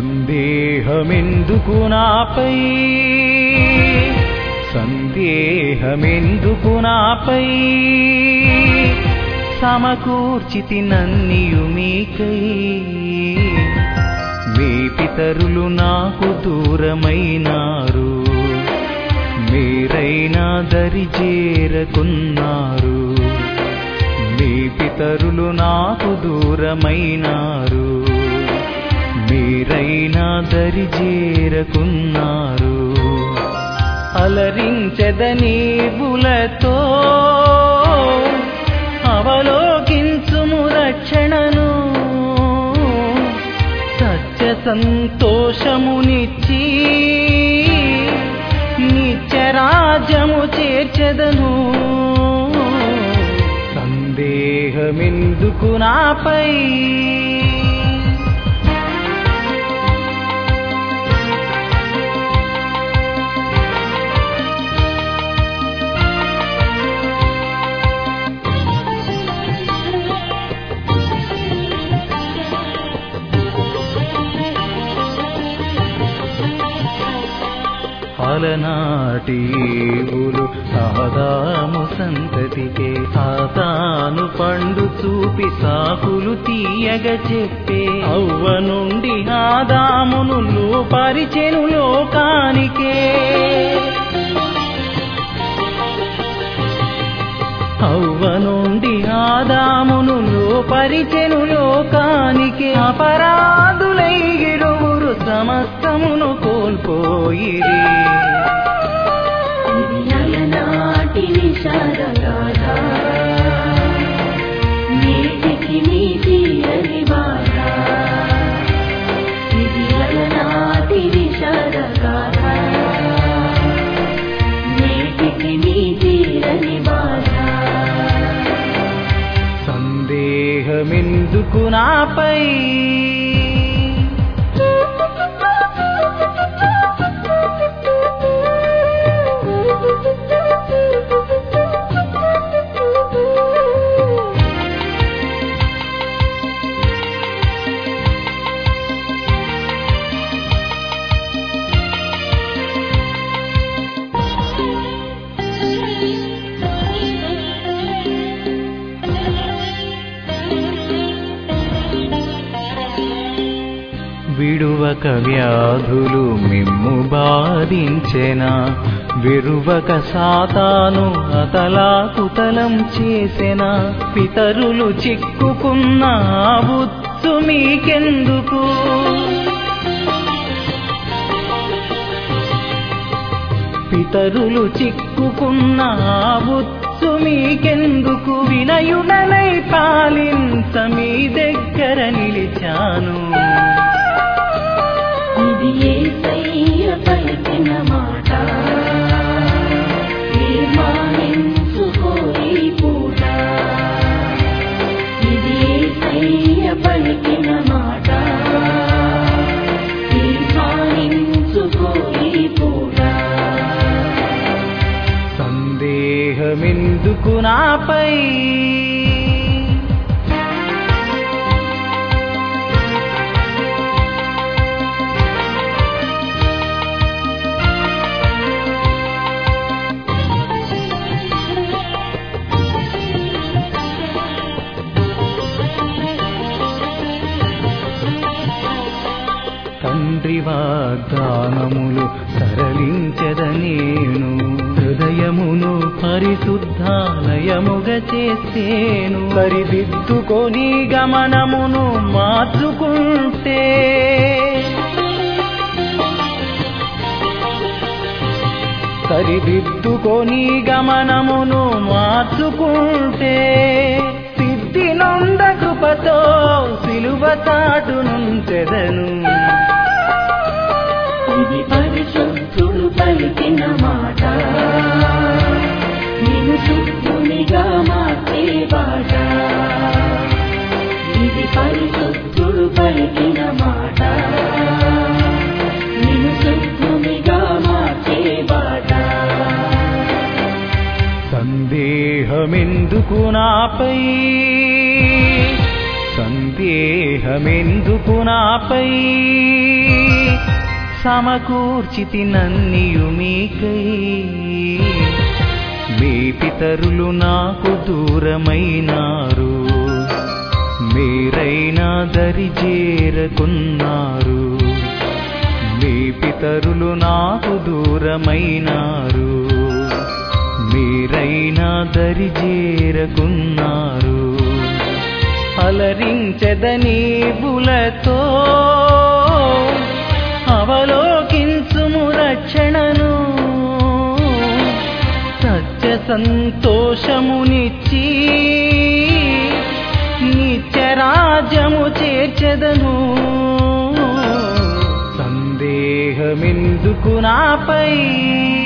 సందేహమెందుకు నాపై సందేహమెందుకు నాపై సమకూర్చితి నన్నియు మీకై మీ పితరులు నాకు దూరమైనారు మీరైనా దరి చేరకున్నారు మీ పితరులు నాకు దూరమైనారు మీరైనా దరి చేరకున్నారు అలరించదనీవులతో అవలోకించుము రక్షణను సత్య సంతోషమునిచ్చి నిత్యరాజ్యము చేర్చెదను సందేహమెందుకు నాపై అలనాటి ఊలు ఆదాము సంతతికే సాతాను పండు చూపి సాకులు తీయగ చెప్పే అవ్వ నుండి ఆదామును లోపరిచెను లోకానికే అవ్వ నుండి ఆదామును లోపరిచెను లోకానికి అపరాధులై ఇరువురు సమస్తమును కోల్పోయిరి ఇది అలనాటి విషాద గాథ నేటికి నీతి అని బాధ ఇది అలనాటి విషాద గాథ నేటికి నీతి అని బాధ సందేహమెందుకు నాపై విడువక వ్యాధులు మిమ్ము బాధించెనా విరువక సాతాను అతలాకుతలం చేసెనా పితరులు చిక్కుకున్న బుత్తు మీకెందుకు పితరులు చిక్కుకున్న బుత్తు మీకెందుకు వినయుడనై పాలించ మీ దగ్గర నిలిచాను ఇది యేసయ్య పలికిన మాట తీర్మానించుకో ఈ పూట ఇది యేసయ్య పలికిన మాట తీర్మానించుకో ఈ పూట సందేహమెందుకు నాపై తండ్రి వాగ్దానములు తరలించద నేను హృదయమును పరిశుద్ధాలయముగ చేసేను సరిదిద్దుకొని గమనమును మార్చుకుంటే సరిదిద్దుకొని గమనమును మార్చుకుంటే సిద్ధి నొంద కృపతో సిలువ చాటు నుంచెదను ఇది పరిశుద్ధుడు పలికిన మాట నేను శుద్ధునిగా మార్చే బాట ఇది పరిశుద్ధుడు పలికిన మాట నేను శుద్ధునిగా మార్చే బాట సందేహమెందుకు నాపై సందేహమెందుకు నాపై సమకూర్చితి నన్నియు మీకై మీ పితరులు నాకు దూరమైనారు మీరైనా దరి చేరకున్నారు మీ పితరులు నాకు దూరమైనారు మీరైనా దరి చేరకున్నారు అలరించదని బులతో అవలోకించుము రక్షణను సత్య సంతోషమునిచ్చి నిత్యరాజ్యము చేర్చెదను సందేహమెందుకు నాపై